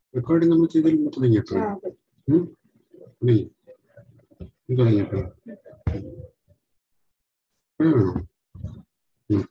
Recording നമ്മൾ ചെയ്തില്ല തുടങ്ങിയപ്പോ ആ, അതെ. ഇല്ല ഇത് തുടങ്ങിയപ്പോ ആണോ ഉം.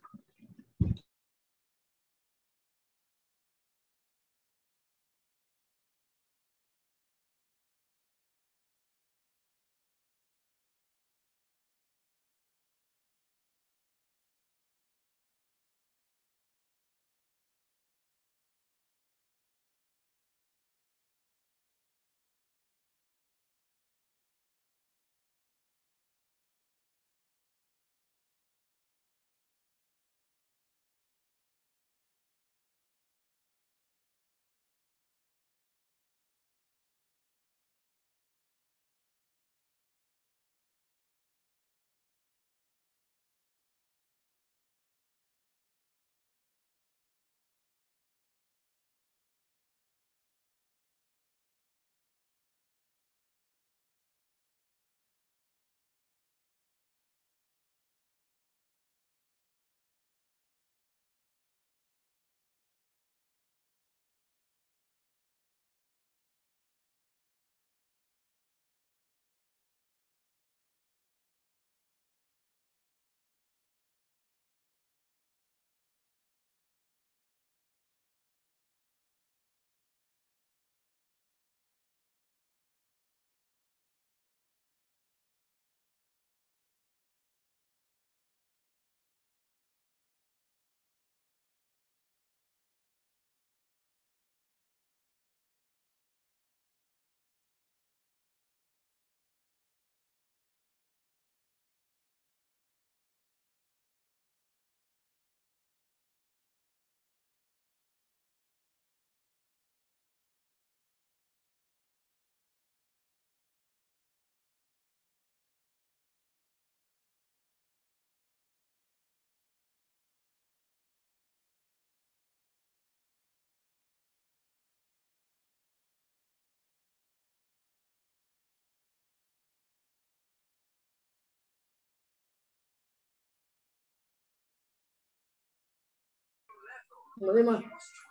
മതി, മാ.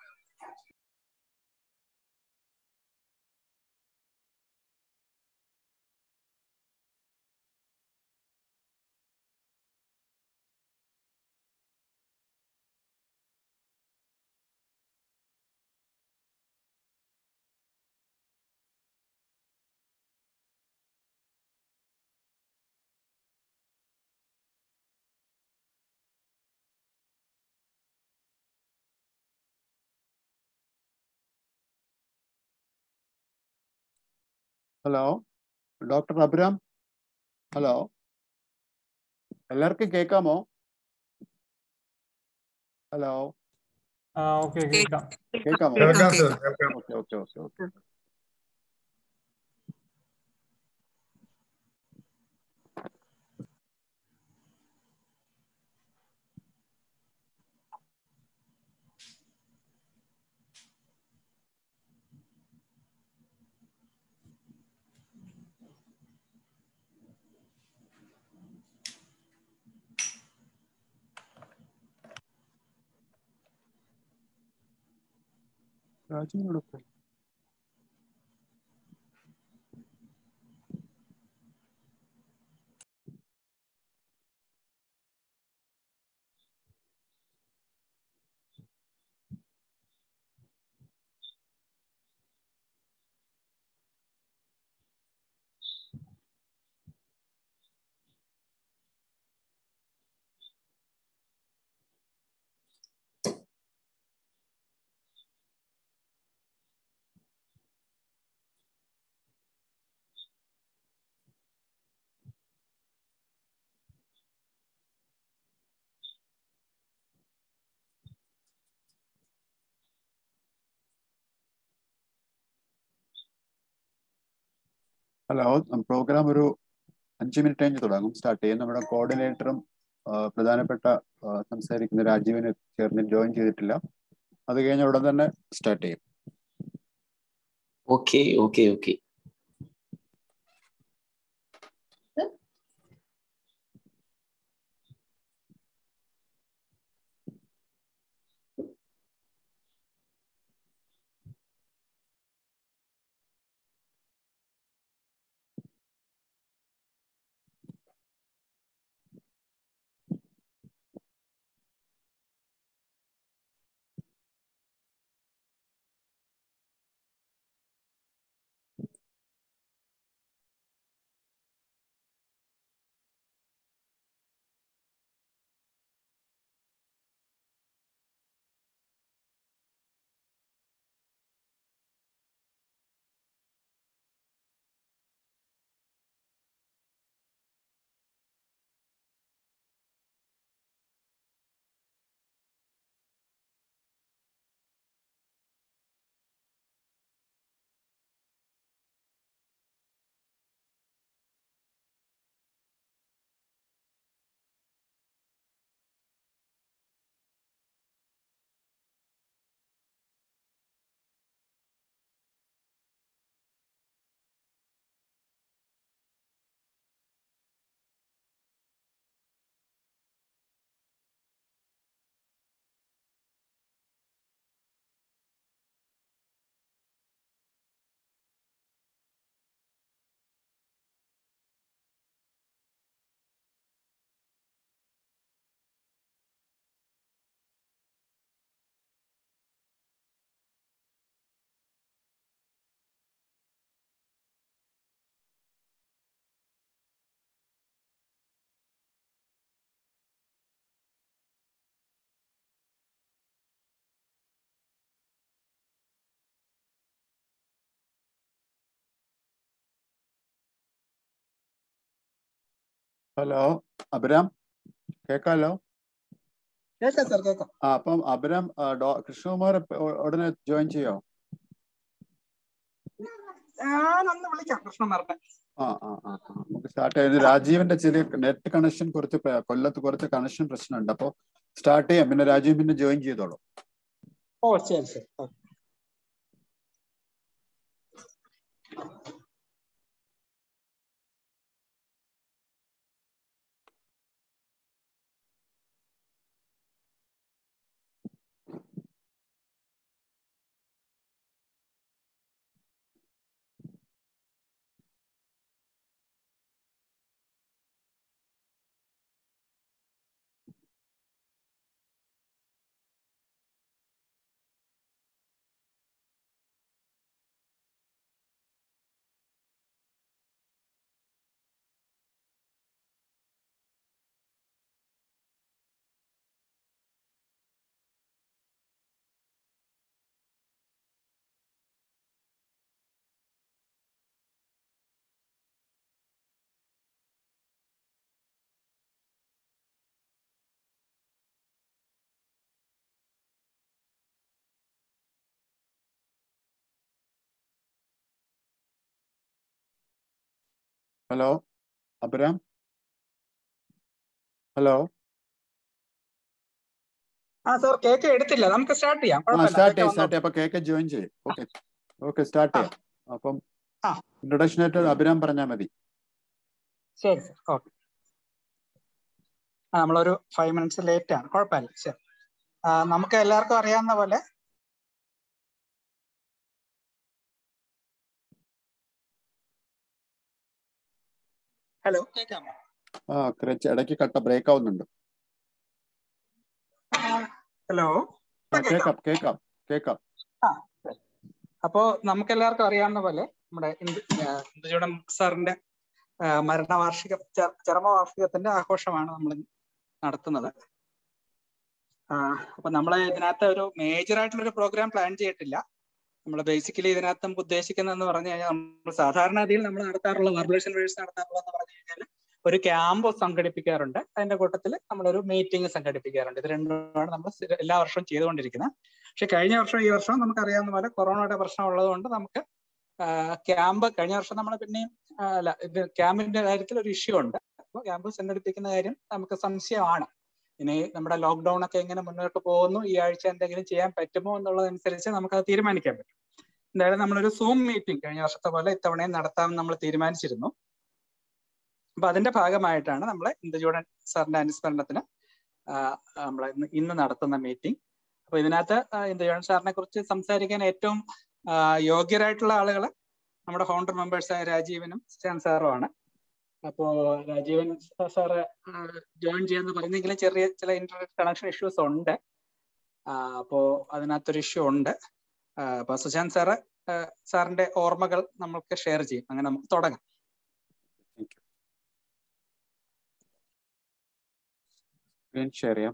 ഹലോ ഡോക്ടർ അബ്രാം ഹലോ എല്ലാവർക്കും കേൾക്കാമോ ഹലോ ആ ഓക്കെ കേൾക്കാം കേൾക്കാമോ കേൾക്കാം കേൾക്കാം. സർ കേൾക്കാം ഓക്കെ ഓക്കെ ഓക്കെ ഓക്കെ രാജീവിനോട് പോയി. ഹലോ പ്രോഗ്രാം ഒരു അഞ്ച് മിനിറ്റ് കഴിഞ്ഞ് തുടങ്ങും സ്റ്റാർട്ട് ചെയ്യും നമ്മുടെ കോർഡിനേറ്ററും പ്രധാനപ്പെട്ട ആ, സംസാരിക്കുന്ന രാജീവിന് ചേർന്ന് ജോയിൻ ചെയ്തിട്ടില്ല അത് കഴിഞ്ഞ ഉടൻ തന്നെ സ്റ്റാർട്ട് ചെയ്യും okay okay okay hello Abraham കേക്കാലോ കേൾക്കാം സാർ കേൾക്കാം ആ അപ്പം അബരാം ആ, ഡോ- കൃഷ്ണകുമാർ എപ്പ- ഉ- ഉടനെ ജോയിൻ ചെയ്യോ ഞാനൊന്ന് വിളിക്കാം കൃഷ്ണന്മാരുടെ ആ ആ ആ ആ. നമുക്ക് സ്റ്റാർട്ട് ചെയ്ത് രാജീവിന്റെ ചെറിയ നെറ്റ് കണക്ഷൻ കുറച്ച് പ്ര- കൊല്ലത്ത് കുറച്ച് കണക്ഷൻ പ്രശ്നമുണ്ട് അപ്പോൾ സ്റ്റാർട്ട് ചെയ്യാം പിന്നെ രാജീവ് പിന്നെ ജോയിൻ ചെയ്തോളൂ ഓ ശരി ശരി ഓക്കെ. ഹലോ അബരാം ഹലോ ആ സാർ കേക്ക് എടുത്തില്ല നമുക്ക് സ്റ്റാർട്ട് ചെയ്യാം ആ കുഴപ്പമില്ല സ്റ്റാർട്ട് കേക്ക് ചെയ്യും സ്റ്റാർട്ട് വന്നോട്ടെ. ചെയ്യാം അപ്പൊ കേക്ക് ജോയിൻ ചെയ്യും ഓക്കെ ഓക്കെ സ്റ്റാർട്ട് ആ. ചെയ്യാം അപ്പം ആ. ഇൻട്രൊഡക്ഷൻ ആയിട്ട് അഭിരാം പറഞ്ഞാൽ മതി ശരി സാർ ഓക്കെ ആ നമ്മളൊരു ഫൈവ് മിനിറ്റ്സ് ലേറ്റ് ആണ് കുഴപ്പമില്ല ശരി ആ, നമുക്ക് എല്ലാവർക്കും അറിയാവുന്ന പോലെ ഹലോ കേൾക്കാമോ ആ കുറച്ച് ഇടയ്ക്ക് കട്ട ബ്രേക്ക് ആവുന്നുണ്ട് ഹലോ ആ കേക്കാം കേക്കാം കേക്കാം അപ്പോ നമുക്ക് എല്ലാവർക്കും അറിയാവുന്ന പോലെ നമ്മുടെ ഇന്ദു ആ, ഇന്ദുചൂടൻ സാറിന്റെ ആ, മരണവാർഷിക ച- ചരമവാർഷികത്തിന്റെ ആഘോഷമാണ് നമ്മൾ നടത്തുന്നത് ആ, അപ്പൊ നമ്മൾ ഇതിനകത്ത് ഒരു മേജർ ആയിട്ടുള്ള ഒരു പ്രോഗ്രാം പ്ലാൻ ചെയ്തിട്ടില്ല നമ്മൾ ബേസിക്കലി ഇതിനകത്ത് നമുക്ക് ഉദ്ദേശിക്കുന്നതെന്ന് പറഞ്ഞു കഴിഞ്ഞാൽ നമ്മൾ സാധാരണഗതിയിൽ നമ്മൾ നടത്താറുള്ള വർബലേഷൻ വേഴ്സ് നടത്താറുള്ളതെന്ന് പറഞ്ഞു കഴിഞ്ഞാൽ ഒരു ക്യാമ്പ് സംഘടിപ്പിക്കാറുണ്ട് അതിന്റെ കൂട്ടത്തിൽ നമ്മളൊരു മീറ്റിംഗ് സംഘടിപ്പിക്കാറുണ്ട് ഇത് രണ്ടുമാണ് നമ്മൾ സ്ഥിര- എല്ലാ വർഷവും ചെയ്തുകൊണ്ടിരിക്കുന്നത് പക്ഷെ കഴിഞ്ഞ വർഷം ഈ വർഷം നമുക്കറിയാവുന്ന പോലെ കൊറോണയുടെ പ്രശ്നം ഉള്ളതുകൊണ്ട് നമുക്ക് ക്യാമ്പ് കഴിഞ്ഞ വർഷം നമ്മൾ പിന്നെയും ആ, അല്ല ഇത് ക്യാമ്പിന്റെ കാര്യത്തിൽ ഒരു ഇഷ്യൂ ഉണ്ട് അപ്പോൾ ക്യാമ്പ് സംഘടിപ്പിക്കുന്ന കാര്യം നമുക്ക് സംശയമാണ് ഇനി നമ്മുടെ ലോക്ക്ഡൌൺ ഒക്കെ എങ്ങനെ മുന്നോട്ട് പോകുന്നു ഈ ആഴ്ച എന്തെങ്കിലും ചെയ്യാൻ പറ്റുമോ എന്നുള്ളതനുസരിച്ച് നമുക്കത് തീരുമാനിക്കാൻ പറ്റും എന്തായാലും നമ്മളൊരു സൂം മീറ്റിംഗ് കഴിഞ്ഞ വർഷത്തെ പോലെ ഇത്തവണയും നടത്താമെന്ന് നമ്മൾ തീരുമാനിച്ചിരുന്നു അപ്പൊ അതിന്റെ ഭാഗമായിട്ടാണ് നമ്മൾ ഇന്ദുചൂടൻ സാറിന്റെ അനുസ്മരണത്തിന് നമ്മൾ ഇന്ന് ഇന്ന് നടത്തുന്ന മീറ്റിംഗ് അപ്പൊ ഇതിനകത്ത് ആ, ഇന്ദുചൂടൻ സാറിനെ കുറിച്ച് സംസാരിക്കാൻ ഏറ്റവും ആ, യോഗ്യരായിട്ടുള്ള ആളുകൾ നമ്മുടെ ഫൗണ്ടർ മെമ്പേഴ്സായ രാജീവനും സ്റ്റാൻ സാറുമാണ് അപ്പോ രാജീവൻ സാറ് ജോയിൻ ചെയ്യാന്ന് പറഞ്ഞെങ്കിലും ചെറിയ ചില ഇന്റർനെറ്റ് കണക്ഷൻ ഇഷ്യൂസ് ഉണ്ട് ആ, അപ്പോ അതിനകത്തൊരു ഇഷ്യൂ ഉണ്ട് ആ, അപ്പൊ സുശാന്ത് സാറ് ആ, സാറിന്റെ ഓർമ്മകൾ നമ്മൾക്ക് ഷെയർ ചെയ്യും അങ്ങനെ നമുക്ക് തുടങ്ങാം സ്ക്രീൻ ഷെയർ ചെയ്യാം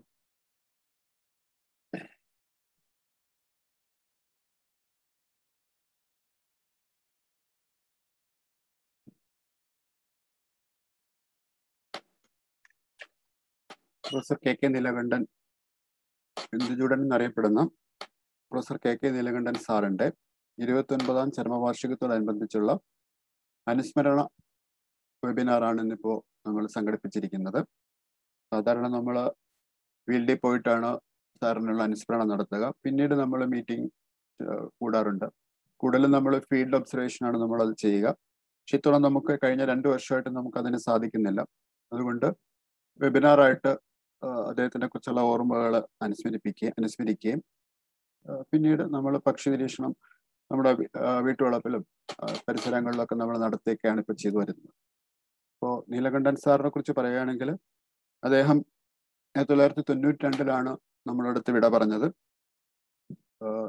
professor K K Neelakantan Induchoodan എന്നറിയപ്പെടുന്ന പ്രൊഫസർ കെ കെ നീലകണ്ഠൻ സാറിന്റെ ഇരുപത്തി ഒൻപതാം ചരമവാർഷികത്തോടനുബന്ധിച്ചുള്ള അനുസ്മരണ വെബിനാറാണ് ഇന്നിപ്പോ നമ്മൾ സംഘടിപ്പിച്ചിരിക്കുന്നത് സാധാരണ നമ്മൾ ഫീൽഡിൽ പോയിട്ടാണ് സാറിനുള്ള അനുസ്മരണം നടത്തുക പിന്നീട് നമ്മൾ മീറ്റിംഗ് കൂടാറുണ്ട് കൂടുതലും നമ്മൾ ഫീൽഡ് ഒബ്സർവേഷൻ ആണ് നമ്മൾ അത് ചെയ്യുക പക്ഷെ ഇത്തവണ നമുക്ക് കഴിഞ്ഞ രണ്ട് വർഷമായിട്ട് നമുക്ക് അതിന് സാധിക്കുന്നില്ല അതുകൊണ്ട് വെബിനാറായിട്ട് അദ്ദേഹത്തിനെ കുറിച്ചുള്ള ഓർമ്മകൾ അനുസ്മരിപ്പിക്കുകയും അനുസ്മരിക്കുകയും ആ, പിന്നീട് നമ്മൾ പക്ഷി നിരീക്ഷണം നമ്മുടെ വി- ആ, വീട്ടുവളപ്പിലും ആ, പരിസരങ്ങളിലൊക്കെ നമ്മൾ നടത്തിയൊക്കെയാണ് ഇപ്പോൾ ചെയ്തു വരുന്നത് ഇപ്പോൾ നീലകണ്ഠൻ സാറിനെ കുറിച്ച് പറയുകയാണെങ്കിൽ അദ്ദേഹം ആയിരത്തി തൊള്ളായിരത്തി തൊണ്ണൂറ്റി രണ്ടിലാണ് നമ്മളടുത്ത് വിട പറഞ്ഞത് ആഹ്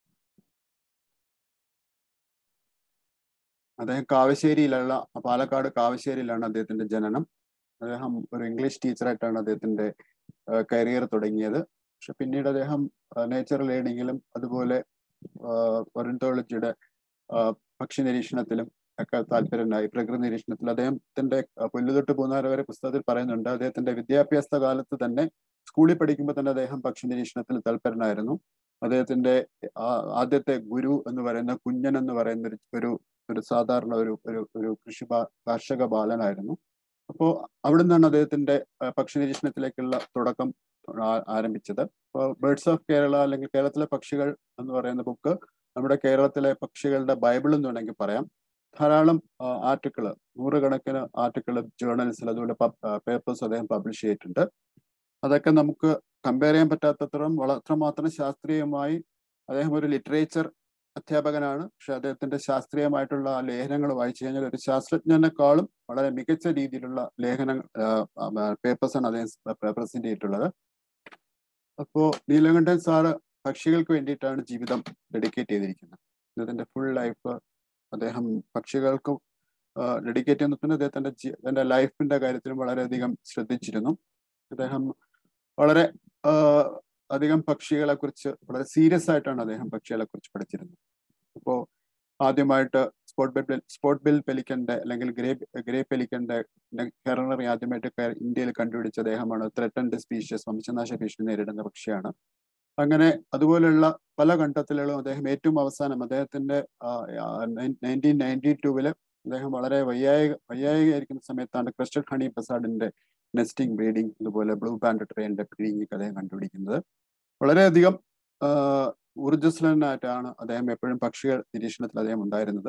അദ്ദേഹം കാവശ്ശേരിയിലുള്ള പാലക്കാട് കാവശ്ശേരിയിലാണ് അദ്ദേഹത്തിന്റെ ജനനം അദ്ദേഹം ഒരു ഇംഗ്ലീഷ് ടീച്ചറായിട്ടാണ് അദ്ദേഹത്തിന്റെ കരിയർ തുടങ്ങിയത് പക്ഷെ പിന്നീട് അദ്ദേഹം നേച്ചർ ലേണിങ്ങിലും അതുപോലെ ഒറിന്തോളജിയുടെ പക്ഷി നിരീക്ഷണത്തിലും ഒക്കെ താല്പര്യനായി പ്രകൃതി നിരീക്ഷണത്തിൽ അദ്ദേഹത്തിന്റെ അഹ് പുല്ലുതൊട്ട് പൂന്നാര വരെ പുസ്തകത്തിൽ പറയുന്നുണ്ട് അദ്ദേഹത്തിന്റെ വിദ്യാഭ്യാസ കാലത്ത് തന്നെ സ്കൂളിൽ പഠിക്കുമ്പോൾ തന്നെ അദ്ദേഹം പക്ഷി നിരീക്ഷണത്തിൽ തൽപരനായിരുന്നു അദ്ദേഹത്തിന്റെ ആ- ആദ്യത്തെ ഗുരു എന്ന് പറയുന്ന കുഞ്ഞൻ എന്ന് പറയുന്ന ഒരു ഒരു ഒരു സാധാരണ ഒരു ഒരു ഒരു കൃഷി ബാ- കാർഷിക ബാലനായിരുന്നു അപ്പോ അവിടെ നിന്നാണ് അദ്ദേഹത്തിന്റെ ആ, പക്ഷി നിരീക്ഷണത്തിലേക്കുള്ള തുടക്കം ആ- ആരംഭിച്ചത് അപ്പോൾ ബേർഡ്സ് ഓഫ് കേരള അല്ലെങ്കിൽ കേരളത്തിലെ പക്ഷികൾ എന്ന് പറയുന്ന ബുക്ക് നമ്മുടെ കേരളത്തിലെ പക്ഷികളുടെ ബൈബിൾ എന്ന് വേണമെങ്കിൽ പറയാം ധാരാളം ആർട്ടിക്കിൾ നൂറുകണക്കിന് ആർട്ടിക്കിൾ ജേർണൽസിൽ അതുപോലെ പേപ്പേഴ്സ് അദ്ദേഹം പബ്ലിഷ് ചെയ്തിട്ടുണ്ട് അതൊക്കെ നമുക്ക് കമ്പയർ ചെയ്യാൻ പറ്റാത്തത്രം വളർത്രമാത്രം ശാസ്ത്രീയമായി അദ്ദേഹം ഒരു ലിറ്ററേച്ചർ അധ്യാപകനാണ് പക്ഷെ അദ്ദേഹത്തിന്റെ ശാസ്ത്രീയമായിട്ടുള്ള ആ ലേഖനങ്ങൾ വായിച്ചു കഴിഞ്ഞാൽ ഒരു ശാസ്ത്രജ്ഞനെക്കാളും വളരെ മികച്ച രീതിയിലുള്ള ലേഖനങ്ങൾ പേപ്പേഴ്സ് ആണ് അദ്ദേഹം പ്രസന്റ് ചെയ്തിട്ടുള്ളത് അപ്പോ നീലകണ്ഠൻ സാറ് പക്ഷികൾക്ക് വേണ്ടിയിട്ടാണ് ജീവിതം ഡെഡിക്കേറ്റ് ചെയ്തിരിക്കുന്നത് അദ്ദേഹത്തിന്റെ ഫുൾ ലൈഫ് അദ്ദേഹം പക്ഷികൾക്ക് ഡെഡിക്കേറ്റ് ചെയ്യുന്നതിന് അദ്ദേഹത്തിന്റെ ജീ- തന്റെ ലൈഫിന്റെ കാര്യത്തിലും വളരെയധികം ശ്രദ്ധിച്ചിരുന്നു അദ്ദേഹം വളരെ ആ, അധികം പക്ഷികളെ കുറിച്ച് വളരെ സീരിയസ് ആയിട്ടാണ് അദ്ദേഹം പക്ഷികളെ കുറിച്ച് പഠിച്ചിരുന്നത് അപ്പോ ആദ്യമായിട്ട് സ്പോട്ട് ബിൽ സ്പോട്ട് ബിൽ പെലിക്കന്റെ അല്ലെങ്കിൽ ഗ്രേ ഗ്രേ പെലിക്കന്റെ ഹെറണറി ആദ്യമായിട്ട് കേ- ഇന്ത്യയിൽ കണ്ടുപിടിച്ച അദ്ദേഹമാണ് ത്രെട്ടൻഡ് സ്പീഷ്യസ് വംശനാശ ഭീഷണി നേരിടുന്ന പക്ഷിയാണ് അങ്ങനെ അതുപോലെയുള്ള പല കണ്ടെത്തലുകളും അദ്ദേഹം ഏറ്റവും അവസാനം അദ്ദേഹത്തിന്റെ നയൻറ്റീൻ നയൻറ്റി ടൂവില് അദ്ദേഹം വളരെ വയ്യായിക വയ്യായികയായിരിക്കുന്ന സമയത്താണ് ക്രിസ്റ്റൽ ഹണി ബസാഡിന്റെ നെസ്റ്റിംഗ് ബ്രീഡിംഗ് അതുപോലെ ബ്ലൂ ബാൻഡ് ട്രെയിനിന്റെ ബ്രീഡിംഗ് ഒക്കെ അദ്ദേഹം കണ്ടുപിടിക്കുന്നത് വളരെയധികം ആഹ് ഊർജ്ജസ്വലനായിട്ടാണ് അദ്ദേഹം എപ്പോഴും പക്ഷികൾ നിരീക്ഷണത്തിൽ അദ്ദേഹം ഉണ്ടായിരുന്നത്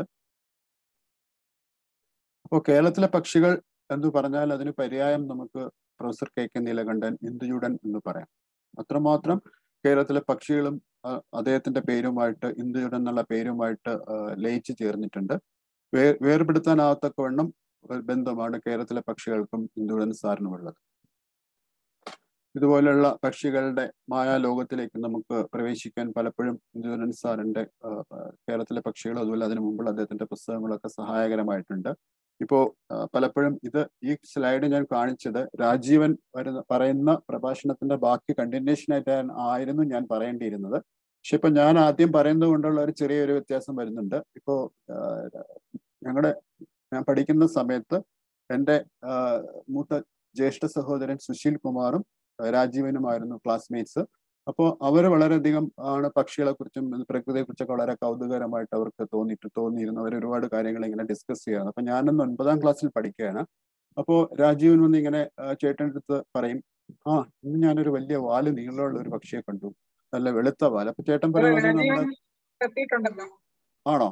അപ്പോൾ കേരളത്തിലെ പക്ഷികൾ എന്ന് പറഞ്ഞാൽ അതിന് പര്യായം നമുക്ക് professor K K Neelakantan Induchoodan എന്ന് പറയാം അത്രമാത്രം കേരളത്തിലെ പക്ഷികളും ആ, അദ്ദേഹത്തിന്റെ പേരുമായിട്ട് ഇന്ദുചൂടൻ എന്നുള്ള പേരുമായിട്ട് ആ, ലയിച്ചു ചേർന്നിട്ടുണ്ട് വേ വേർപെടുത്താനാവത്തക്കവണ്ണം ഒരു ബന്ധമാണ് കേരളത്തിലെ പക്ഷികൾക്കും ഇന്ദുചൂടൻ സാറിനുമുള്ളത് ഇതുപോലെയുള്ള പക്ഷികളുടെ മായാലോകത്തിലേക്ക് നമുക്ക് പ്രവേശിക്കാൻ പലപ്പോഴും ഇന്ദുചൂടൻ സാറിന്റെ ആ, ആ, കേരളത്തിലെ പക്ഷികളും അതുപോലെ അതിനു മുമ്പുള്ള അദ്ദേഹത്തിന്റെ പുസ്തകങ്ങളൊക്കെ സഹായകരമായിട്ടുണ്ട് ഇപ്പോ ആ, പലപ്പോഴും ഇത് ഈ സ്ലൈഡ് ഞാൻ കാണിച്ചത് രാജീവൻ വരുന്ന പറയുന്ന പ്രഭാഷണത്തിന്റെ ബാക്കി കണ്ടിന്യൂഷൻ ആയിട്ട് ആയിരുന്നു ഞാൻ പറയേണ്ടിയിരുന്നത് പക്ഷെ ഇപ്പൊ ഞാൻ ആദ്യം പറയുന്നത് കൊണ്ടുള്ള ഒരു ചെറിയൊരു വ്യത്യാസം വരുന്നുണ്ട് ഇപ്പോ ഞങ്ങളുടെ ഞാൻ പഠിക്കുന്ന സമയത്ത് എൻ്റെ ആ, മൂത്ത ജ്യേഷ്ഠ സഹോദരൻ സുശീൽ കുമാറും ആ, രാജീവനുമായിരുന്നു ക്ലാസ്മേറ്റ്സ് അപ്പോൾ അവർ വളരെയധികം ആണ് പക്ഷികളെ കുറിച്ചും പ്രകൃതിയെ കുറിച്ചൊക്കെ വളരെ കൗതുകരമായിട്ട് അവർക്ക് തോന്നിയിട്ട് തോന്നിയിരുന്നു അവർ ഒരുപാട് കാര്യങ്ങൾ ഇങ്ങനെ ഡിസ്കസ് ചെയ്യാറ് അപ്പൊ ഞാനൊന്ന് ഒൻപതാം ക്ലാസ്സിൽ പഠിക്കുകയാണ് അപ്പോൾ രാജീവൻ വന്ന് ഇങ്ങനെ ആ, ചേട്ടൻ്റെ അടുത്ത് പറയും ആ ഇന്ന് ഞാനൊരു വലിയ വാല് നീളമുള്ള ഒരു പക്ഷിയെ കണ്ടു നല്ല വെളുത്ത വാല് അപ്പൊ ചേട്ടൻ പറയുന്നത് നമ്മുടെ രാജീവൻ എത്തിയിട്ടുണ്ടല്ലോ ആണോ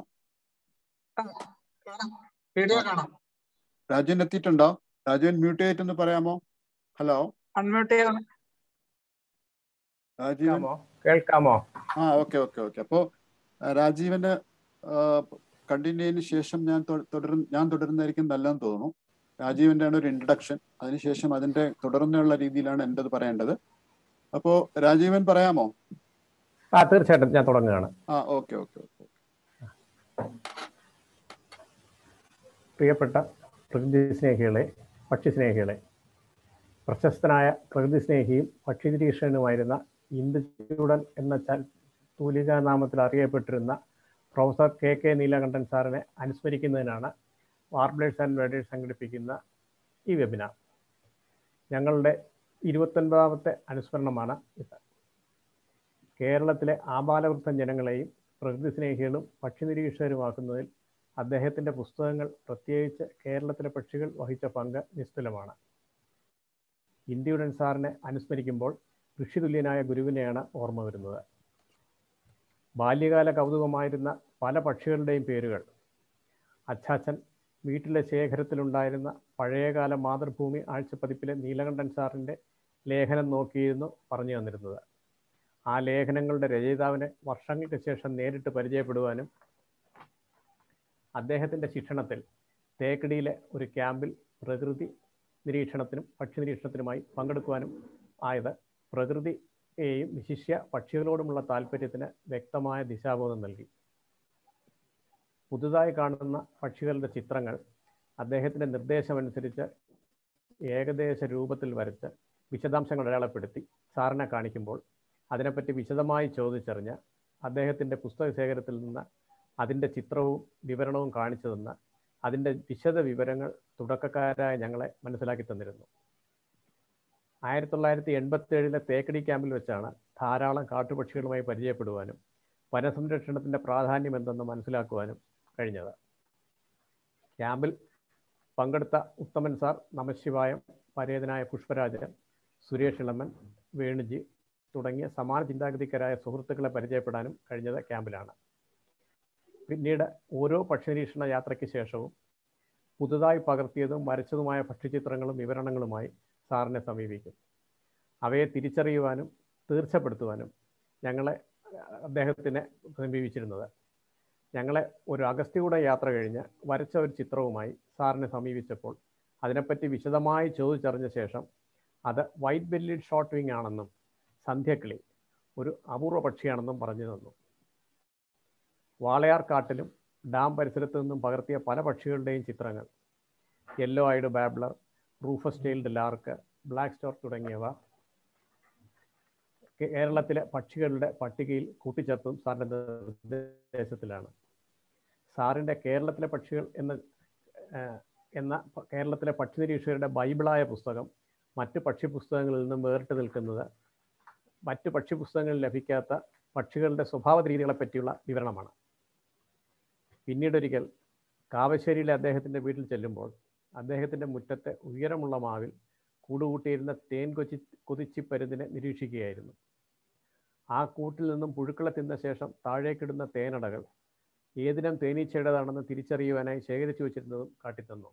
വീഡിയോ കാണാം രാജീവൻ എത്തിയിട്ടുണ്ടോ രാജീവൻ മ്യൂട്ട് ചെയ്തിട്ടൊന്ന് പറയാമോ ഹലോ അൺമ്യൂട്ട് ചെയ്യണം രാജീവൻ കേൾക്കാമോ കേൾക്കാമോ ആ ഓക്കെ ഓക്കെ ഓക്കെ അപ്പോ ആ, രാജീവന് കണ്ടിന്യൂ ചെയ്തതിന് ശേഷം ഞാൻ തൊ- തുടരുന്ന ഞാൻ തുടരുന്നതായിരിക്കും നല്ലതെന്ന് തോന്നുന്നു രാജീവിന്റെ ആണ് ഒരു ഇൻട്രഡക്ഷൻ അതിനുശേഷം അതിന്റെ തുടർന്നുള്ള രീതിയിലാണ് എൻ്റെത് പറയേണ്ടത് അപ്പോ രാജീവൻ പറയാമോ ആ തീർച്ചയായിട്ടും ഞാൻ തുടങ്ങുകയാണ് ആ ഓക്കെ ഓക്കെ ഓക്കെ പ്രിയപ്പെട്ട പ്രകൃതി സ്നേഹികളെ പക്ഷി സ്നേഹികളെ പ്രശസ്തനായ പ്രകൃതി സ്നേഹിയും പക്ഷി നിരീക്ഷകനുമായിരുന്ന ഇന്ദുചൂടൻ എന്ന ച- തൂലികാ നാമത്തിൽ അറിയപ്പെട്ടിരുന്ന പ്രൊഫസർ കെ കെ നീലകണ്ഠൻ സാറിനെ അനുസ്മരിക്കുന്നതിനാണ് വാർബ്ലേഴ്സ് ആൻഡ് വേഡേഴ്സ് സംഘടിപ്പിക്കുന്ന ഈ വെബിനാർ ഞങ്ങളുടെ ഇരുപത്തൊൻപതാമത്തെ അനുസ്മരണമാണ് ഇത് കേരളത്തിലെ ആബാലവൃദ്ധം ജനങ്ങളെയും പ്രകൃതി സ്നേഹികളും പക്ഷി നിരീക്ഷകരുമാക്കുന്നതിൽ അദ്ദേഹത്തിൻ്റെ പുസ്തകങ്ങൾ പ്രത്യേകിച്ച് കേരളത്തിലെ പക്ഷികൾ വഹിച്ച പങ്ക് നിസ്തുലമാണ് ഇന്ത്യയുടെ സാറിനെ അനുസ്മരിക്കുമ്പോൾ ഋഷിതുല്യനായ ഗുരുവിനെയാണ് ഓർമ്മ വരുന്നത് ബാല്യകാല കൗതുകമായിരുന്ന പല പക്ഷികളുടെയും പേരുകൾ അച്ചാച്ചൻ വീട്ടിലെ ശേഖരത്തിലുണ്ടായിരുന്ന പഴയകാല മാതൃഭൂമി ആഴ്ചപ്പതിപ്പിലെ നീലകണ്ഠൻ സാറിൻ്റെ ലേഖനം നോക്കിയിരുന്നു പറഞ്ഞു തന്നിരുന്നത് ആ ലേഖനങ്ങളുടെ രചയിതാവിനെ വർഷങ്ങൾക്ക് ശേഷം നേരിട്ട് പരിചയപ്പെടുവാനും അദ്ദേഹത്തിൻ്റെ ശിക്ഷണത്തിൽ തേക്കടിയിലെ ഒരു ക്യാമ്പിൽ പ്രകൃതി നിരീക്ഷണത്തിനും പക്ഷി നിരീക്ഷണത്തിനുമായി പങ്കെടുക്കുവാനും ആയത് പ്രകൃതിയെയും വിശിഷ്യ പക്ഷികളോടുമുള്ള താല്പര്യത്തിന് വ്യക്തമായ ദിശാബോധം നൽകി പുതുതായി കാണുന്ന പക്ഷികളുടെ ചിത്രങ്ങൾ അദ്ദേഹത്തിൻ്റെ നിർദ്ദേശമനുസരിച്ച് ഏകദേശ രൂപത്തിൽ വരച്ച് വിശദാംശങ്ങൾ അടയാളപ്പെടുത്തി സാറിനെ കാണിക്കുമ്പോൾ അതിനെപ്പറ്റി വിശദമായി ചോദിച്ചറിഞ്ഞ് അദ്ദേഹത്തിൻ്റെ പുസ്തക ശേഖരത്തിൽ നിന്ന് അതിൻ്റെ ചിത്രവും വിവരണവും കാണിച്ചു തന്ന് അതിൻ്റെ വിശദ വിവരങ്ങൾ തുടക്കക്കാരായ ഞങ്ങളെ മനസ്സിലാക്കി തന്നിരുന്നു ആയിരത്തി തൊള്ളായിരത്തി എൺപത്തി ഏഴിലെ തേക്കടി ക്യാമ്പിൽ വെച്ചാണ് ധാരാളം കാട്ടുപക്ഷികളുമായി പരിചയപ്പെടുവാനും വനസംരക്ഷണത്തിൻ്റെ പ്രാധാന്യം എന്തെന്ന് മനസ്സിലാക്കുവാനും കഴിഞ്ഞത് ക്യാമ്പിൽ പങ്കെടുത്ത ഉത്തമൻ സാർ നമശിവായം പരേതനായ പുഷ്പരാജൻ സുരേഷ് ഇളമൻ വേണുജി തുടങ്ങിയ സമാന ചിന്താഗതിക്കാരായ സുഹൃത്തുക്കളെ പരിചയപ്പെടാനും കഴിഞ്ഞത് ക്യാമ്പിലാണ് പിന്നീട് ഓരോ പക്ഷിനിരീക്ഷണ യാത്രയ്ക്ക് ശേഷവും പുതുതായി പകർത്തിയതും വരച്ചതുമായ പക്ഷിച്ചിത്രങ്ങളും വിവരണങ്ങളുമായി സാറിനെ സമീപിക്കും അവയെ തിരിച്ചറിയുവാനും തീർച്ചപ്പെടുത്തുവാനും ഞങ്ങളെ അദ്ദേഹത്തിനെ സമീപിച്ചിരുന്നത് ഞങ്ങളെ ഒരു അഗസ്ത്യയുടെ യാത്ര കഴിഞ്ഞ് വരച്ച ഒരു ചിത്രവുമായി സാറിനെ സമീപിച്ചപ്പോൾ അതിനെപ്പറ്റി വിശദമായി ചോദിച്ചറിഞ്ഞ ശേഷം അത് വൈറ്റ് ബെല്ലിഡ് ഷോർട്ട് വിങ് ആണെന്നും സന്ധ്യക്കിളി ഒരു അപൂർവ പക്ഷിയാണെന്നും പറഞ്ഞു തന്നു വാളയാർ കാട്ടിലും ഡാം പരിസരത്തു നിന്നും പകർത്തിയ പല പക്ഷികളുടെയും ചിത്രങ്ങൾ yellow eyed babbler rufous tailed lark black stork തുടങ്ങിയവ കേരളത്തിലെ പക്ഷികളുടെ പട്ടികയിൽ കൂട്ടിച്ചേർത്തും സാറിൻ്റെ നിർദ്ദേശത്തിലാണ് സാറിൻ്റെ കേരളത്തിലെ പക്ഷികൾ എന്ന എന്ന കേരളത്തിലെ പക്ഷി നിരീക്ഷകരുടെ ബൈബിളായ പുസ്തകം മറ്റ് പക്ഷി പുസ്തകങ്ങളിൽ നിന്നും വേറിട്ട് നിൽക്കുന്നത് മറ്റ് പക്ഷി പുസ്തകങ്ങളിൽ ലഭിക്കാത്ത പക്ഷികളുടെ സ്വഭാവ രീതികളെ പറ്റിയുള്ള വിവരണമാണ് പിന്നീടൊരിക്കൽ കാവശ്ശേരിയിലെ അദ്ദേഹത്തിൻ്റെ വീട്ടിൽ ചെല്ലുമ്പോൾ അദ്ദേഹത്തിൻ്റെ മുറ്റത്തെ ഉയരമുള്ള മാവിൽ കൂടുകൂട്ടിയിരുന്ന തേൻ കൊച്ചി കൊതിച്ചിപ്പരുതിനെ നിരീക്ഷിക്കുകയായിരുന്നു ആ കൂട്ടിൽ നിന്നും പുഴുക്കളെ തിന്ന ശേഷം താഴേക്കിടുന്ന തേനടകൾ ഏതിനം തേനീച്ചയുടേതാണെന്ന് തിരിച്ചറിയുവാനായി ശേഖരിച്ചു വച്ചിരുന്നതും കാട്ടിത്തന്നു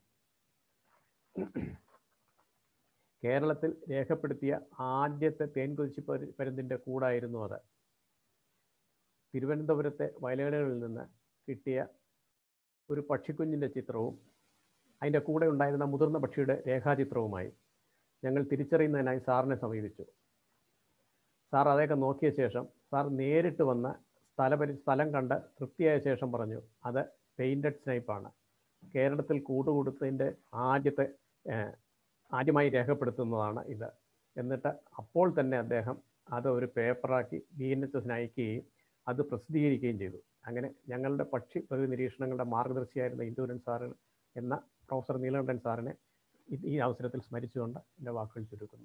കേരളത്തിൽ രേഖപ്പെടുത്തിയ ആദ്യത്തെ തേൻ കൊതിച്ചി പരുന്തിൻ്റെ കൂടായിരുന്നു അത് തിരുവനന്തപുരത്തെ വയലുകളിൽ നിന്ന് കിട്ടിയ ഒരു പക്ഷിക്കുഞ്ഞിൻ്റെ ചിത്രവും അതിൻ്റെ കൂടെ ഉണ്ടായിരുന്ന മുതിർന്ന പക്ഷിയുടെ രേഖാചിത്രവുമായി ഞങ്ങൾ തിരിച്ചറിയുന്നതിനായി സാറിനെ സമീപിച്ചു സാർ അതൊക്കെ നോക്കിയ ശേഷം സാർ നേരിട്ട് വന്ന് സ്ഥലപരി സ്ഥലം കണ്ട് തൃപ്തിയായ ശേഷം പറഞ്ഞു അത് പെയിൻറ്റഡ് സ്നൈപ്പാണ് കേരളത്തിൽ കൂടുകൊടുത്തതിൻ്റെ ആദ്യത്തെ ആദ്യമായി രേഖപ്പെടുത്തുന്നതാണ് ഇത് എന്നിട്ട് അപ്പോൾ തന്നെ അദ്ദേഹം അത് ഒരു പേപ്പറാക്കി ബി എൻ എച്ച് എസിന് അയക്കുകയും അത് പ്രസിദ്ധീകരിക്കുകയും ചെയ്തു അങ്ങനെ ഞങ്ങളുടെ പക്ഷി പ്രകൃതി നിരീക്ഷണങ്ങളുടെ മാർഗദർശിയായിരുന്ന ഇന്ദുരൻ സാറ് എന്ന പ്രൊഫസർ നീലകണ്ഠൻ സാറിനെ ഈ അവസരത്തിൽ സ്മരിച്ചുകൊണ്ട് എൻ്റെ വാക്കുകൾ ചുരുക്കുന്നു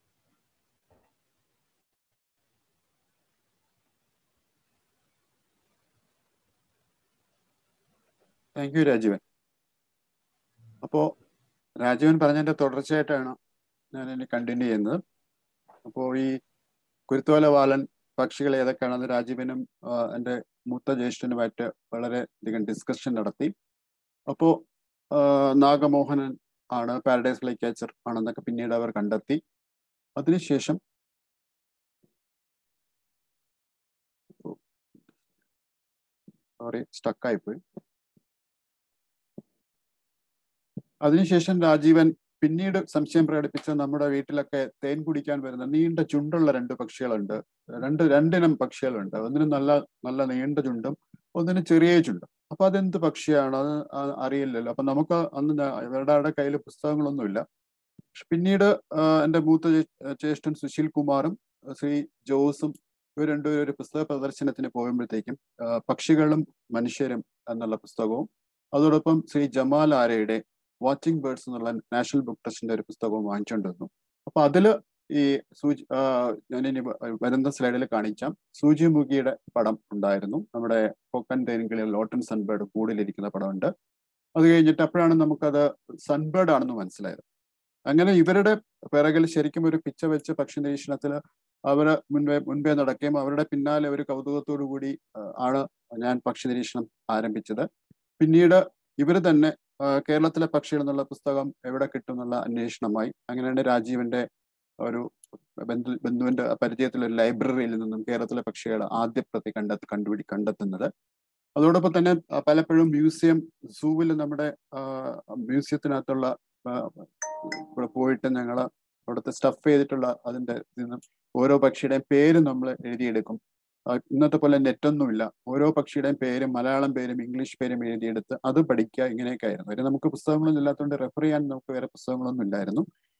താങ്ക് യു രാജീവൻ അപ്പോ രാജീവൻ പറഞ്ഞതിന്റെ തുടർച്ചയായിട്ടാണ് ഞാൻ ഇനി കണ്ടിന്യൂ ചെയ്യുന്നത് അപ്പോൾ ഈ കുരുത്തോല വാലൻ പക്ഷികൾ ഏതൊക്കെയാണെന്ന് രാജീവനും എൻ്റെ മൂത്ത ജ്യേഷ്ഠനുമായിട്ട് വളരെ അധികം ഡിസ്കഷൻ നടത്തി അപ്പോൾ നാഗമോഹനൻ ആണ് പാരഡൈസ് ഫ്ലൈ ക്യാച്ചർ ആണെന്നൊക്കെ പിന്നീട് അവർ കണ്ടെത്തി അതിനുശേഷം സോറി സ്റ്റക്കായിപ്പോയി അതിനുശേഷം രാജീവൻ പിന്നീട് സംശയം പ്രകടിപ്പിച്ച നമ്മുടെ വീട്ടിലൊക്കെ തേൻ കുടിക്കാൻ വരുന്ന നീണ്ട ചുണ്ടുള്ള രണ്ട് പക്ഷികളുണ്ട് രണ്ട് രണ്ടിനം പക്ഷികളുണ്ട് ഒന്നിന് നല്ല നല്ല നീണ്ട ചുണ്ടും ഒന്നിന് ചെറിയ ചുണ്ടും അപ്പൊ അതെന്ത് പക്ഷിയാണ് അത് അറിയില്ലല്ലോ അപ്പൊ നമുക്ക് അന്ന് ഇവരുടെ കയ്യിൽ പുസ്തകങ്ങളൊന്നുമില്ല പിന്നീട് എൻ്റെ മൂത്ത ജ്യേഷ്ഠൻ സുശീൽ കുമാറും ശ്രീ ജോസും ഇവർ രണ്ടുപേരും ഒരു പുസ്തക പ്രദർശനത്തിന് പോകുമ്പോഴത്തേക്കും പക്ഷികളും മനുഷ്യരും എന്നുള്ള പുസ്തകവും അതോടൊപ്പം ശ്രീ ജമാൽ ആരയുടെ വാച്ചിങ് ബേർഡ്സ് എന്നുള്ള നാഷണൽ ബുക്ക് ട്രസ്റ്റിന്റെ ഒരു പുസ്തകവും വാങ്ങിച്ചുകൊണ്ട് വന്നു അപ്പൊ അതില് ഈ സൂചി ഞാനിനി വരുന്ന സ്ലൈഡിൽ കാണിക്കാം സൂചിമുഖിയുടെ പടം ഉണ്ടായിരുന്നു നമ്മുടെ കൊക്കൻ തേനികളിൽ ലോട്ടൺ സൺബേർഡ് കൂടിലിരിക്കുന്ന പടമുണ്ട് അത് കഴിഞ്ഞിട്ട് അപ്പോഴാണ് നമുക്കത് സൺബേർഡ് ആണെന്ന് മനസ്സിലായത് അങ്ങനെ ഇവരുടെ പിറകിൽ ശരിക്കും ഒരു പിച്ച വെച്ച് പക്ഷി നിരീക്ഷണത്തിൽ അവർ മുൻപേ മുൻപേ നടക്കുകയും അവരുടെ പിന്നാലെ ഒരു കൗതുകത്തോടു കൂടി ആണ് ഞാൻ പക്ഷി നിരീക്ഷണം ആരംഭിച്ചത് പിന്നീട് ഇവർ തന്നെ കേരളത്തിലെ പക്ഷികൾ എന്നുള്ള പുസ്തകം എവിടെ കിട്ടും എന്നുള്ള അന്വേഷണമായി അങ്ങനെയാണ് രാജീവന്റെ ഒരു ബന്ധു ബന്ധുവിന്റെ പരിചയത്തിൽ ഒരു ലൈബ്രറിയിൽ നിന്നും കേരളത്തിലെ പക്ഷികൾ ആദ്യ പ്രതി കണ്ടെത്തി കണ്ടുപിടി കണ്ടെത്തുന്നത് അതോടൊപ്പം തന്നെ പലപ്പോഴും മ്യൂസിയം സൂവിൽ നമ്മുടെ മ്യൂസിയത്തിനകത്തുള്ള ഇവിടെ പോയിട്ട് ഞങ്ങൾ അവിടുത്തെ സ്റ്റഫ് ചെയ്തിട്ടുള്ള അതിന്റെ ഓരോ പക്ഷിയുടെയും പേര് നമ്മൾ എഴുതിയെടുക്കും ഇന്നത്തെ പോലെ നെറ്റൊന്നുമില്ല ഓരോ പക്ഷിയുടെയും പേരും മലയാളം പേരും ഇംഗ്ലീഷ് പേരും എഴുതിയെടുത്ത് അത് പഠിക്കുക ഇങ്ങനെയൊക്കെ ആയിരുന്നു വരെ നമുക്ക് പുസ്തകങ്ങളൊന്നും ഇല്ലാത്തതുകൊണ്ട് റെഫർ ചെയ്യാൻ നമുക്ക് വേറെ പുസ്തകങ്ങളൊന്നും ഇല്ലായിരുന്നു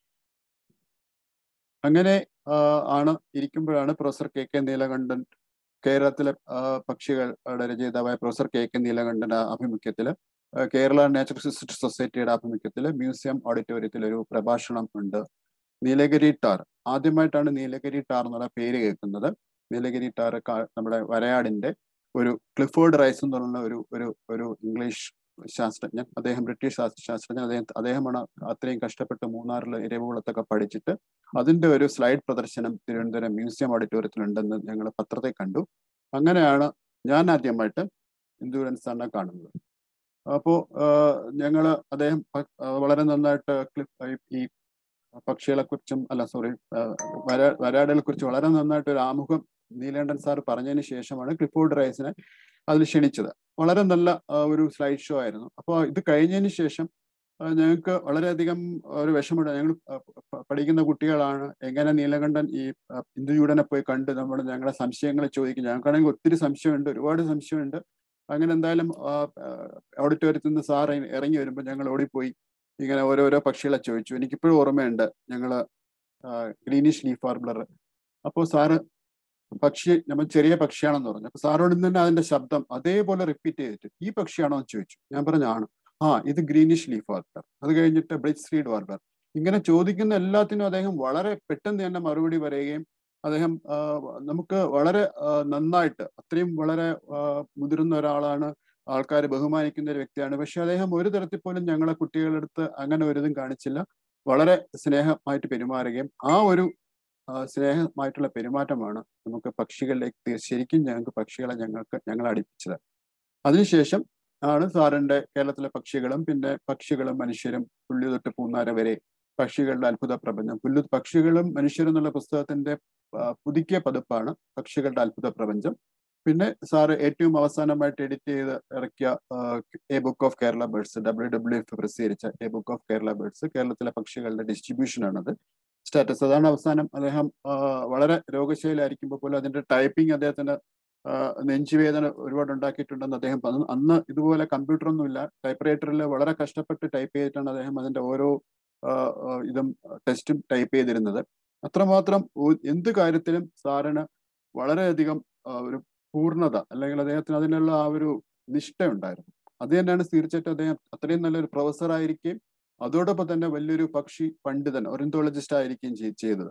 അങ്ങനെ ആണ് ഇരിക്കുമ്പോഴാണ് പ്രൊഫസർ കെ കെ നീലകണ്ഠൻ കേരളത്തിലെ പക്ഷികളുടെ രചയിതാവായ പ്രൊഫസർ കെ കെ നീലകണ്ഠന്റെ ആഭിമുഖ്യത്തിൽ ഏഹ് കേരള നാച്ചുറൽ റിസർച്ച് സൊസൈറ്റിയുടെ ആഭിമുഖ്യത്തിൽ മ്യൂസിയം ഓഡിറ്റോറിയത്തിൽ ഒരു പ്രഭാഷണം ഉണ്ട് നീലഗിരി ടാർ ആദ്യമായിട്ടാണ് നീലഗിരി ടാർ എന്നുള്ള പേര് കേൾക്കുന്നത് നീലഗിരി ടാർ കാ- നമ്മുടെ വരയാടിന്റെ ഒരു ക്ലിഫോർഡ് റൈസ് എന്ന് പറയുന്ന ഒരു ഒരു ഒരു ഇംഗ്ലീഷ് ശാസ്ത്രജ്ഞൻ അദ്ദേഹം ബ്രിട്ടീഷ് ശാസ്ത്ര ശാസ്ത്രജ്ഞൻ അദ്ദേഹം അദ്ദേഹമാണ് അത്രയും കഷ്ടപ്പെട്ട് മൂന്നാറിലെ ഇരവുകുളത്തൊക്കെ പഠിച്ചിട്ട് അതിന്റെ ഒരു സ്ലൈഡ് പ്രദർശനം തിരുവനന്തപുരം മ്യൂസിയം ഓഡിറ്റോറിയത്തിൽ ഉണ്ടെന്ന് ഞങ്ങൾ പത്രത്തിൽ കണ്ടു അങ്ങനെയാണ് ഞാൻ ആദ്യമായിട്ട് ഇൻഡൂറൻസ് സാറിനെ കാണുന്നത് അപ്പോൾ ഞങ്ങൾ അദ്ദേഹം പ- ആ, വളരെ നന്നായിട്ട് ക്ലിപ്പ് ഈ പക്ഷികളെ കുറിച്ചും അല്ല സോറി വരാടുകളെ കുറിച്ച് വളരെ നന്നായിട്ട് ഒരു ആമുഖം നീലേണ്ടൻ സാർ പറഞ്ഞതിന് ശേഷമാണ് ക്ലിഫോർഡ് റൈസിനെ അതിൽ ക്ഷണിച്ചത് വളരെ നല്ല ആ, ഒരു സ്ലൈഡ് ഷോ ആയിരുന്നു അപ്പോൾ ഇത് കഴിഞ്ഞതിന് ശേഷം ആ, ഞങ്ങൾക്ക് വളരെയധികം ഒരു വിഷമമുണ്ട് ഞങ്ങൾ ആ, പ- പഠിക്കുന്ന കുട്ടികളാണ് എങ്ങനെ നീലകണ്ഠൻ ഈ ആ, ഇന്ദുചൂടനെ പോയി കണ്ട് നമ്മൾ ഞങ്ങളുടെ സംശയങ്ങൾ ചോദിക്കും ഞങ്ങൾക്കാണെങ്കിൽ ഒത്തിരി സംശയമുണ്ട് ഒരുപാട് സംശയമുണ്ട് അങ്ങനെ എന്തായാലും ഓഡിറ്റോറിയത്തിൽ നിന്ന് സാർ ഇറങ്ങി വരുമ്പോൾ ഞങ്ങൾ ഓടിപ്പോയി ഇങ്ങനെ ഓരോരോ പക്ഷികളെ ചോദിച്ചു എനിക്കിപ്പോഴും ഓർമ്മയുണ്ട് ഞങ്ങള് ഗ്രീനിഷ് ലീഫ് വാർബ്ലർ അപ്പോൾ സാറ് പക്ഷി നമ്മൾ ചെറിയ പക്ഷിയാണെന്ന് പറഞ്ഞു അപ്പൊ സാറോട് തന്നെ അതിന്റെ ശബ്ദം അതേപോലെ റിപ്പീറ്റ് ചെയ്തിട്ട് ഈ പക്ഷിയാണോ എന്ന് ചോദിച്ചു ഞാൻ പറഞ്ഞു ആണ് ആ ഇത് ഗ്രീനിഷ് ലീഫ് വാർബ്ലർ അത് കഴിഞ്ഞിട്ട് ബ്രിഡ്ജ് സ്ട്രീഡ് വാർബ്ലർ ഇങ്ങനെ ചോദിക്കുന്ന എല്ലാത്തിനും അദ്ദേഹം വളരെ പെട്ടെന്ന് തന്നെ മറുപടി പറയുകയും അദ്ദേഹം ആ, നമുക്ക് വളരെ ആ, നന്നായിട്ട് അത്രയും വളരെ ആ, മുതിർന്ന ഒരാളാണ് ആൾക്കാർ ബഹുമാനിക്കുന്ന ഒരു വ്യക്തിയാണ് പക്ഷെ അദ്ദേഹം ഒരു തരത്തിൽ പോലും ഞങ്ങളെ കുട്ടികളുടെ അടുത്ത് അങ്ങനെ ഒരു ഇതും കാണിച്ചില്ല വളരെ സ്നേഹമായിട്ട് പെരുമാറുകയും ആ ഒരു ആ, സ്നേഹമായിട്ടുള്ള പെരുമാറ്റമാണ് നമുക്ക് പക്ഷികളിലേക്ക് തീ- ശരിക്കും ഞങ്ങൾക്ക് പക്ഷികളെ ഞങ്ങൾക്ക് ഞങ്ങൾ അടുപ്പിച്ചത് അതിനുശേഷം ആണ് സാറിന്റെ കേരളത്തിലെ പക്ഷികളും പിന്നെ പക്ഷികളും മനുഷ്യരും പുള്ളി തൊട്ട് പൂന്നാര വരെ പക്ഷികളുടെ അത്ഭുത പ്രപഞ്ചം പുല്ലു പക്ഷികളും മനുഷ്യരും എന്നുള്ള പുസ്തകത്തിന്റെ ആ, പുതുക്കിയ പതിപ്പാണ് പക്ഷികളുടെ അത്ഭുത പ്രപഞ്ചം പിന്നെ സാറ് ഏറ്റവും അവസാനമായിട്ട് എഡിറ്റ് ചെയ്ത് ഇറക്കിയ A book of Kerala birds W W F പ്രസിദ്ധീകരിച്ച A book of Kerala birds കേരളത്തിലെ പക്ഷികളുടെ ഡിസ്ട്രിബ്യൂഷൻ ആണത് സ്റ്റാറ്റസ് അതാണ് അവസാനം അദ്ദേഹം ആ, വളരെ രോഗശൈലായിരിക്കുമ്പോൾ പോലും അതിന്റെ ടൈപ്പിംഗ് അദ്ദേഹത്തിന് ആ, നെഞ്ചുവേദന ഒരുപാട് ഉണ്ടാക്കിയിട്ടുണ്ടെന്ന് അദ്ദേഹം പറഞ്ഞു അന്ന് ഇതുപോലെ കമ്പ്യൂട്ടർ ഒന്നുമില്ല ടൈപ്പ് റൈറ്ററിൽ വളരെ കഷ്ടപ്പെട്ട് ടൈപ്പ് ചെയ്തിട്ടാണ് അദ്ദേഹം അതിന്റെ ഓരോ ആ, ആ, ഇതും ടെസ്റ്റും ടൈപ്പ് ചെയ്തിരുന്നത് അത്രമാത്രം ഒ- എന്ത് കാര്യത്തിലും സാറിന് വളരെയധികം ആ, ഒരു പൂർണ്ണത അല്ലെങ്കിൽ അദ്ദേഹത്തിന് അതിനുള്ള ആ ഒരു നിഷ്ഠ ഉണ്ടായിരുന്നു അത് തന്നെയാണ് തീർച്ചയായിട്ടും അദ്ദേഹം അത്രയും നല്ലൊരു പ്രൊഫസർ ആയിരിക്കുകയും അതോടൊപ്പം തന്നെ വലിയൊരു പക്ഷി പണ്ഡിതൻ ഒറിന്തോളജിസ്റ്റ് ആയിരിക്കുകയും ചെയ്- ചെയ്തത്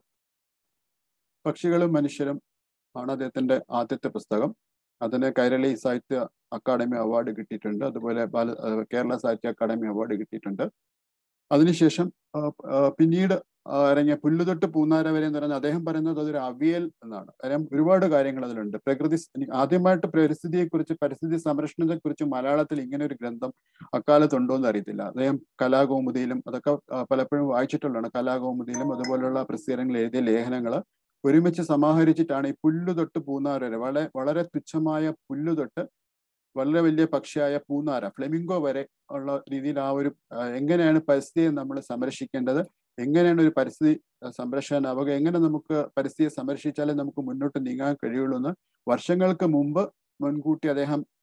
പക്ഷികളും മനുഷ്യരും ആണ് അദ്ദേഹത്തിന്റെ ആദ്യത്തെ പുസ്തകം അതിന് കൈരളി സാഹിത്യ അക്കാദമി അവാർഡ് കിട്ടിയിട്ടുണ്ട് അതുപോലെ ബാല ആ, കേരള സാഹിത്യ അക്കാദമി അവാർഡ് കിട്ടിയിട്ടുണ്ട് അതിനുശേഷം ആ, ആ, പിന്നീട് ആ, ഇറങ്ങിയ പുല്ലുതൊട്ട് പൂന്നാര വരെ എന്ന് പറഞ്ഞാൽ അദ്ദേഹം പറയുന്നത് അതൊരു അവിയൽ എന്നാണ് കാര്യം ഒരുപാട് കാര്യങ്ങൾ അതിലുണ്ട് പ്രകൃതി സ് എനിക്ക് ആദ്യമായിട്ട് പരിസ്ഥിതിയെ കുറിച്ച് പരിസ്ഥിതി സംരക്ഷണത്തെ കുറിച്ച് മലയാളത്തിൽ ഇങ്ങനെ ഒരു ഗ്രന്ഥം അക്കാലത്തുണ്ടോ എന്ന് അറിയത്തില്ല അദ്ദേഹം കലാകൗമുദിയിലും അതൊക്കെ ആ, പലപ്പോഴും വായിച്ചിട്ടുള്ളതാണ് കലാകൗമുദിയിലും അതുപോലുള്ള പ്രസിദ്ധീകരണങ്ങളിൽ എഴുതിയ ലേഖനങ്ങൾ ഒരുമിച്ച് സമാഹരിച്ചിട്ടാണ് ഈ പുല്ലു തൊട്ട് പൂന്നാര വരെ വളരെ വളരെ തുച്ഛമായ പുല്ലു തൊട്ട് വളരെ വലിയ പക്ഷിയായ പൂന്നാര ഫ്ലെമിംഗോ വരെ ഉള്ള രീതിയിൽ ആ ഒരു ആ, എങ്ങനെയാണ് പരിസ്ഥിതിയെ നമ്മൾ സംരക്ഷിക്കേണ്ടത് എങ്ങനെയാണ് ഒരു പരിസ്ഥിതി ആ, സംരക്ഷണ അവക എങ്ങനെ നമുക്ക് പരിസ്ഥിതിയെ സംരക്ഷിച്ചാലേ നമുക്ക് മുന്നോട്ട് നീങ്ങാൻ കഴിയുള്ളൂ എന്ന് വർഷങ്ങൾക്ക് മുമ്പ് മുൻകൂട്ടി അദ്ദേഹം